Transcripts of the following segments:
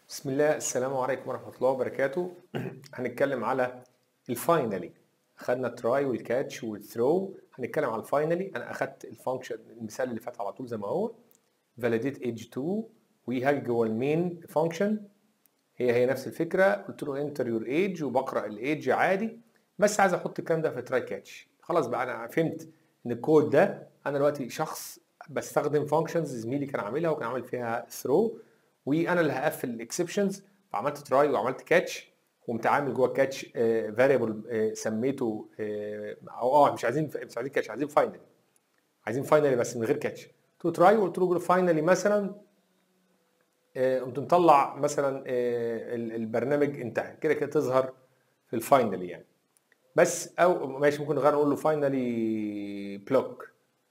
بسم الله السلام عليكم ورحمة الله وبركاته هنتكلم على الفاينلي خدنا التراي والكاتش والثرو هنتكلم على الفاينلي انا اخدت الفانكشن المثال اللي فات على طول زي ما هو validate age 2 وهاجي جوه المين فانكشن هي هي نفس الفكره قلت له انتر يور ايج وبقرا الايج عادي بس عايز احط الكلام ده في تراي كاتش خلاص بقى انا فهمت ان الكود ده انا دلوقتي شخص بستخدم فانكشنز زميلي كان عاملها وكان عامل فيها ثرو وانا اللي هقفل الاكسبشنز فعملت تراي وعملت كاتش وقمت عامل جوه الكاتش فاريبل سميته آه، او اه مش عايزين مش عايزين كاتش عايزين فاينل عايزين فاينلي بس من غير كاتش قلت له تراي وقلت له فاينلي مثلا آه، قمت مطلع مثلا آه، ال- البرنامج انتهى كده كده تظهر في الفاينلي يعني بس او ماشي ممكن نغير نقول له فاينلي بلوك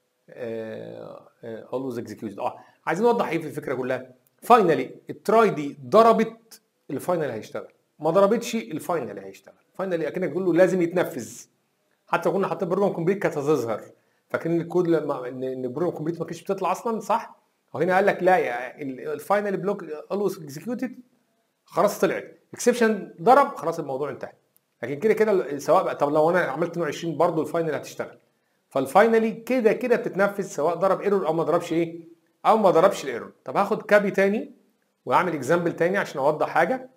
اولويز اكزكيوتد اه عايزين نوضح ايه في الفكره كلها فاينلي التراي دي ضربت الفاينل هيشتغل ما ضربتش الفاينل هيشتغل فاينلي اكنك بتقول له لازم يتنفذ حتى لو كنا حاطين بروجرام كومبليت كانت هتظهر فاكرين الكود لما ان إن البروجرام كومبليت ما كانتش بتطلع اصلا صح وهنا قال لك لا يا الفاينل بلوك اولويز اكزكيوتد خلاص طلعت اكسبشن ضرب خلاص الموضوع انتهى لكن كده كده سواء بقى طب لو انا عملت 22 برضه الفاينل هتشتغل فالفاينلي كده كده بتتنفذ سواء ضرب ايرور او ما ضربش ايه او ما ضربش الايرور طب هاخد كابي تاني واعمل اكزامبل تاني عشان اوضح حاجه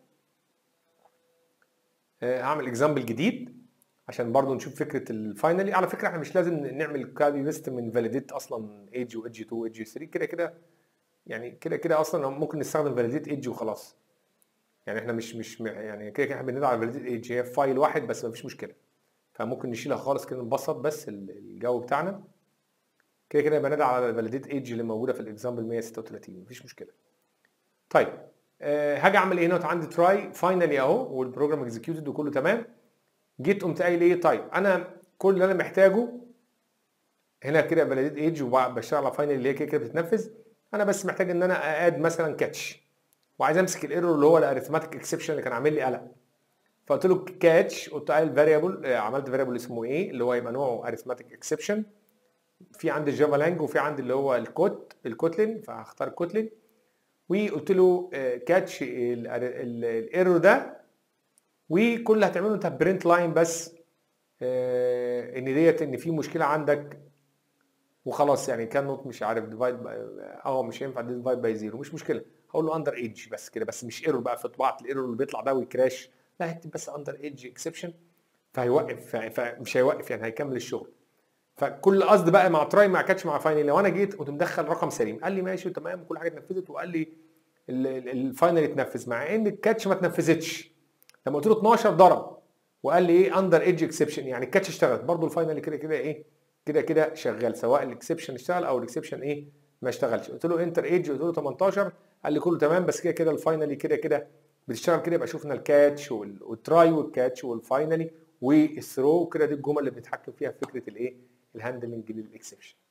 آه، هعمل اكزامبل جديد عشان برضو نشوف فكره الفاينلي على فكره احنا مش لازم نعمل كابي بيست من فاليديت اصلا ايدج وايدج 2 وايدج 3 كده كده يعني كده كده اصلا ممكن نستخدم فاليديت ايدج وخلاص يعني احنا مش مش يعني كده كده احنا بندعي على فاليديت ايدج هي فايل واحد بس مفيش مشكله فممكن نشيلها خالص كده نبسط بس ال- الجو بتاعنا كده كده يبقى ندعي على الفاليديت ايدج اللي موجوده في الاكزامبل 136 مفيش مشكله طيب أه هاجي اعمل ايه هنا عندي تراي فاينلي اهو والبروجرام اكزكيوتد وكله تمام جيت قمت قايل ايه طيب انا كل اللي انا محتاجه هنا كده فاليديت ايدج وبشتغل على فاينل اللي هي كده كده بتتنفذ انا بس محتاج ان انا اد مثلا كاتش وعايز امسك الايرور اللي هو الاريثماتيك اكسبشن اللي كان عامل لي قلق فقلت له كاتش قلت قايل فاريبل عملت فاريبل اسمه ايه اللي هو يبقى نوعه اريثماتيك اكسبشن في عندي الجافا لانج وفي عندي اللي هو الكوت الكوتلين فهختار كوتلين وقلت له كاتش الايرور ده وكل اللي هتعمله انت برنت لاين بس آه، ان ديت ان في مشكله عندك وخلاص يعني كان نوت مش عارف ديفايد اه مش هينفع ديفايد باي زيرو مش مشكله هقول له اندر ايدج بس كده بس مش ايرور بقى في طباعه الايرور اللي بيطلع ده ويكراش لا هكتب بس اندر ايدج اكسبشن فهيوقف ف- فمش هيوقف يعني هيكمل الشغل فكل قصد بقى مع تراي مع كاتش مع فاينل لو انا جيت كنت مدخل رقم سليم قال لي ماشي تمام كل حاجه اتنفذت وقال لي ال- ال- الفاينل اتنفذ مع ان الكاتش ما اتنفذتش لما قلت له 12 ضرب وقال لي ايه اندر ايدج اكسبشن يعني الكاتش اشتغلت برضو الفاينل كده كده ايه كده كده شغال سواء الاكسبشن اشتغل او الاكسبشن ايه ما اشتغلش قلت له انتر ايدج قلت له 18 قال لي كله تمام بس كده كده الفاينلي كده كده بتشتغل كده يبقى شفنا الكاتش وال- والتراي والكاتش والفاينلي والثرو كده دي الجمل اللي بنتحكم فيها في فكره الايه الهاندلنج للاكسبشن